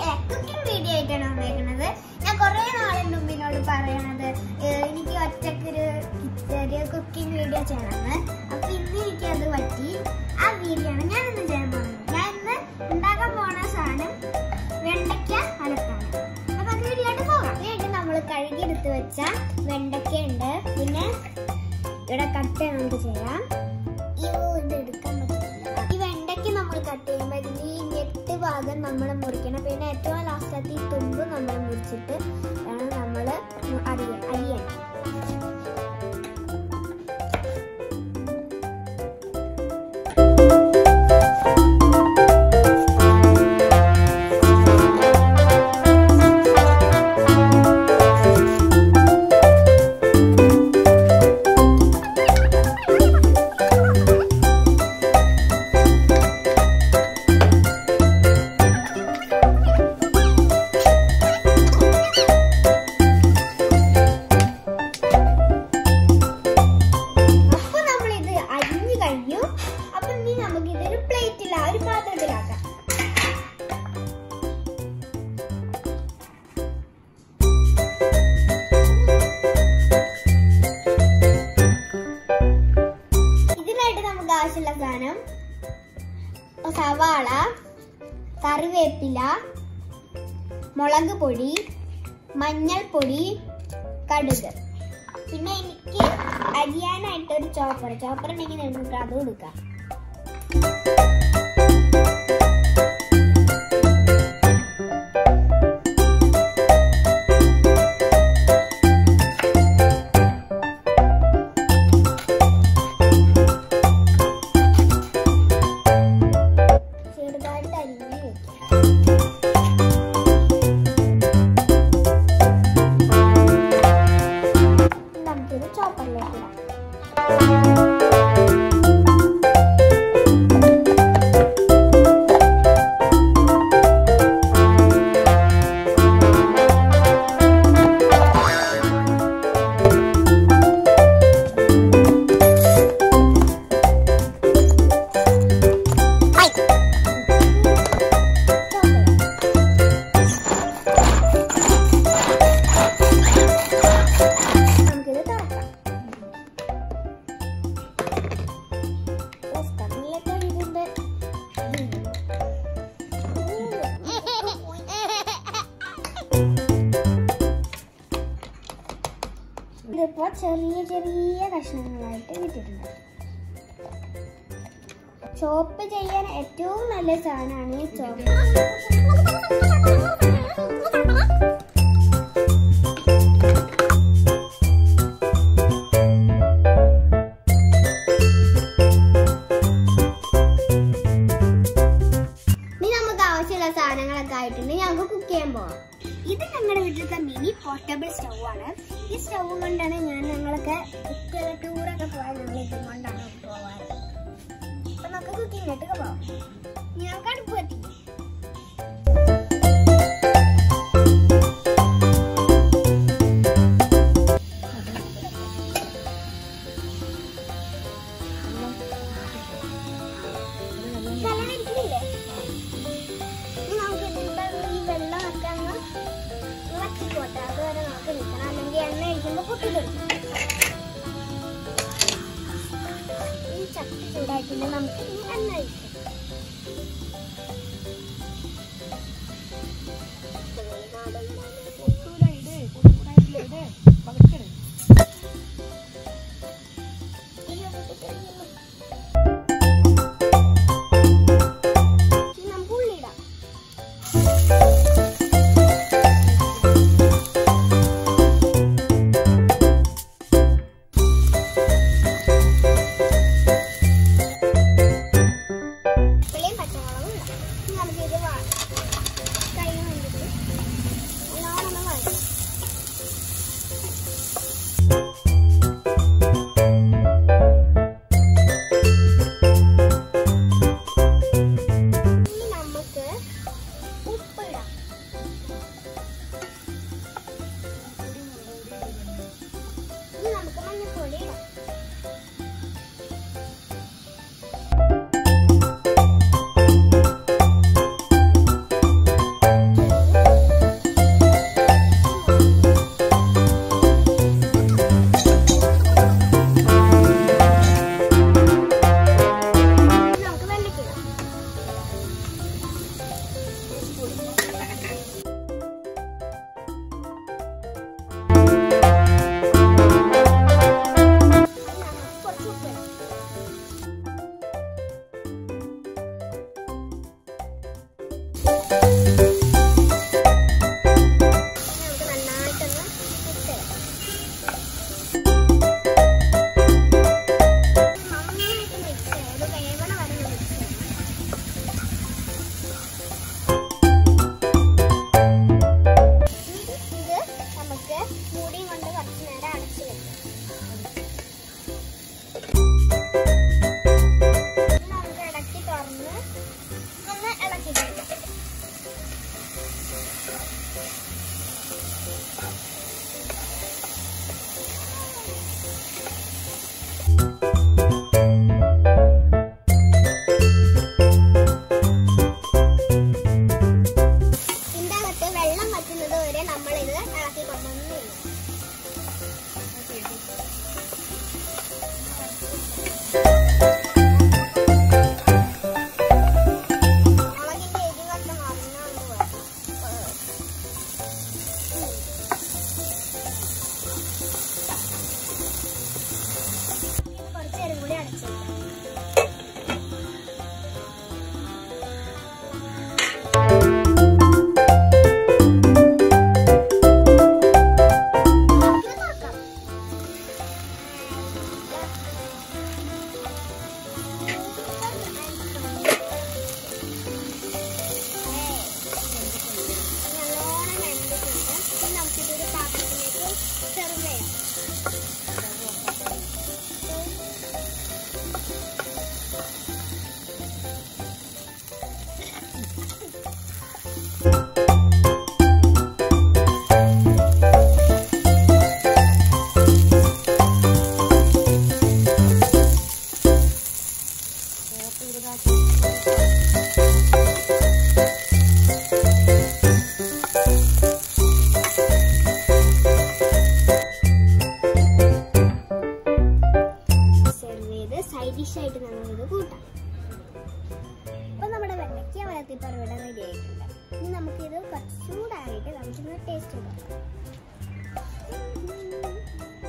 Cooking video ആയിട്ടാണ് വന്നേക്കുന്നത് ഞാൻ കുറേ നാളുണ്ട് മുമ്പിനോട് പറയണത് ഏഹ് എനിക്ക് ഒറ്റക്കൊരു ഒരു കുക്കിംഗ് വീഡിയോ ചെയ്യണമെന്ന് അപ്പൊ ഇന്ന് എനിക്ക് അത് പറ്റി ആ വീഡിയോ ആണ് ഞാൻ ഇന്ന് ചെയ്യാൻ പോകുന്നത് ഞാൻ ഇന്ന് ഉണ്ടാക്കാൻ പോണ സാധനം വെണ്ടയ്ക്ക അലത്താണ് അപ്പൊ അത് വീട്ടിലോട്ട് പോകാം അതിനായിട്ട് നമ്മൾ കഴുകിയെടുത്ത് വെച്ച വെണ്ടയ്ക്ക ഉണ്ട് പിന്നെ ഇവിടെ കട്ട് നമുക്ക് ചെയ്യാം അയ്യോ, ഇത് എടുക്കാൻ പറ്റില്ല. ഈ വെണ്ടയ്ക്ക് നമ്മൾ കട്ട് ചെയ്യുമ്പോൾ ഇതിന്റെ ഈ ഞെട്ട് ഭാഗം നമ്മൾ മുറിക്കണം പിന്നെ ഏറ്റവും ലാസ്റ്റത്തെ ഈ തുമ്പ് നമ്മൾ മുറിച്ചിട്ട് വേണം നമ്മൾ അരിയാൻ അരിയാൻ അപ്പൊ നമ്മൾ ഇത് അരിഞ്ഞു കഴിഞ്ഞു അപ്പൊ ഇനി നമുക്ക് ഇതൊരു പ്ലേറ്റില ഒരു പാത്രത്തിലാക്കാം ഇതിനായിട്ട് നമുക്ക് ആവശ്യമുള്ള സാധനം സവാള കറിവേപ്പില മുളക് പൊടി മഞ്ഞൾപ്പൊടി കടുക് പിന്നെ എനിക്ക് അരിയാനായിട്ട് ഒരു ചോപ്പർ ചോപ്പർ ഉണ്ടെങ്കിൽ നമുക്ക് അതും എടുക്കാം ചെറുതായിട്ട് അരിഞ്ഞ് വെക്കാം നമുക്കിത് ചോപ്പറിലേക്ക് ഇടാം നമുക്കിത് തുറക്കാം പുസ്തകങ്ങളിലൊക്കെ ഇതിന്റെ ഇതിപ്പോ ചെറിയ ചെറിയ കഷ്ണങ്ങളായിട്ട് വിട്ടിട്ടുണ്ട് ചോപ്പ് ചെയ്യാൻ ഏറ്റവും നല്ല സാധനമാണ് ഈ ചോപ്പ് ഇനി നമുക്ക് ആവശ്യമുള്ള സാധനങ്ങളൊക്കെ ആയിട്ടുണ്ട് ഞങ്ങൾക്ക് കുക്ക് ചെയ്യാൻ പോവാം ഇത് ഞങ്ങളുടെ വീട്ടിലത്തെ മിനി പോർട്ടബിൾ സ്റ്റൗ ആണ് ഈ സ്റ്റൗ കൊണ്ടാണ് ഞാൻ ഞങ്ങളൊക്കെ കുട്ടികളെ ടൂറൊക്കെ പോകാൻ ഞങ്ങൾ ഇത് കൊണ്ടാണ് പോവാറ് അപ്പൊ നമുക്ക് കുക്കിങ്ങിലേക്ക് പോവാം ഞങ്ങൾക്ക് അടുപ്പ് കത്തിക്കും കല്യാണം ഇരിക്കുന്നില്ലേ ഇനി നമുക്ക് ഇതിന്റെ ഈ വെള്ളമൊക്കെ അങ്ങ് ഇളക്കിക്കോട്ടെ അതുവരെ നമുക്ക് നിൽക്കണം അല്ലെങ്കിൽ എണ്ണ ഒഴിക്കുമ്പോൾ പൊട്ടിത്തെറിക്കും ഈ ചട്ടി ചൂടാക്കിയിട്ട് നമുക്ക് ഇനി എണ്ണ ഒഴിക്കാം അയ്യോ, പൊട്ടിത്തെറിക്കുന്നു. ഇനി നമുക്ക് ഉള്ളിടാം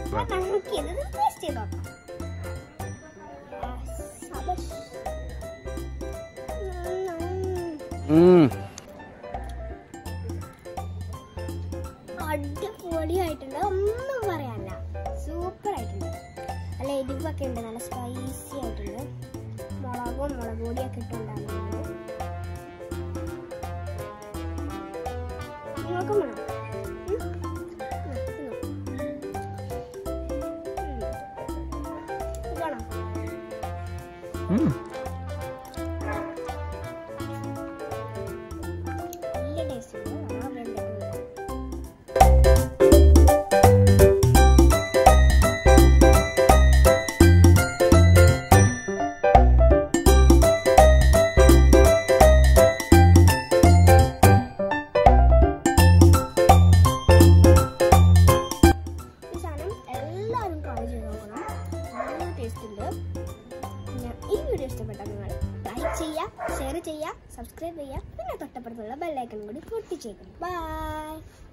അപ്പൊ നമുക്ക് ഇത് ടേസ്റ്റ് ചെയ്ത് നോക്കാം സബഷ്. ഉം. ഉം. അടിപൊളിയായിട്ടുണ്ട് ഒന്നും പറയാനില്ല സൂപ്പർ ആയിട്ടുണ്ട് നല്ല എരിവൊക്കെ ഉണ്ട് നല്ല സ്പൈസി ആയിട്ടുണ്ട് മുളകും മുളക് പൊടിയൊക്കെ ഇട്ടുണ്ടാകുന്നത് നോക്കും വേണം ഉം? ഉം, ഉം. ഉം. ഇതാണോ ഉം. നല്ല ടേസ്റ്റ് ഉണ്ട് ആ വെന്തേക്കുന്നത് ഈ സാധനം എല്ലാവരും ട്രൈ ചെയ്ത് നോക്കണം നല്ല ടേസ്റ്റ് ഉണ്ട് പിന്നെ ഈ വീഡിയോ ഇഷ്ടപ്പെട്ടാൽ നിങ്ങൾ ലൈക്ക് ചെയ്യുക ഷെയർ ചെയ്യുക സബ്സ്ക്രൈബ് ചെയ്യുക പിന്നെ തൊട്ടപ്പുറത്തുള്ള ബെല്ലൈക്കൺ കൂടി പൊട്ടിച്ചേക്കണം ബൈ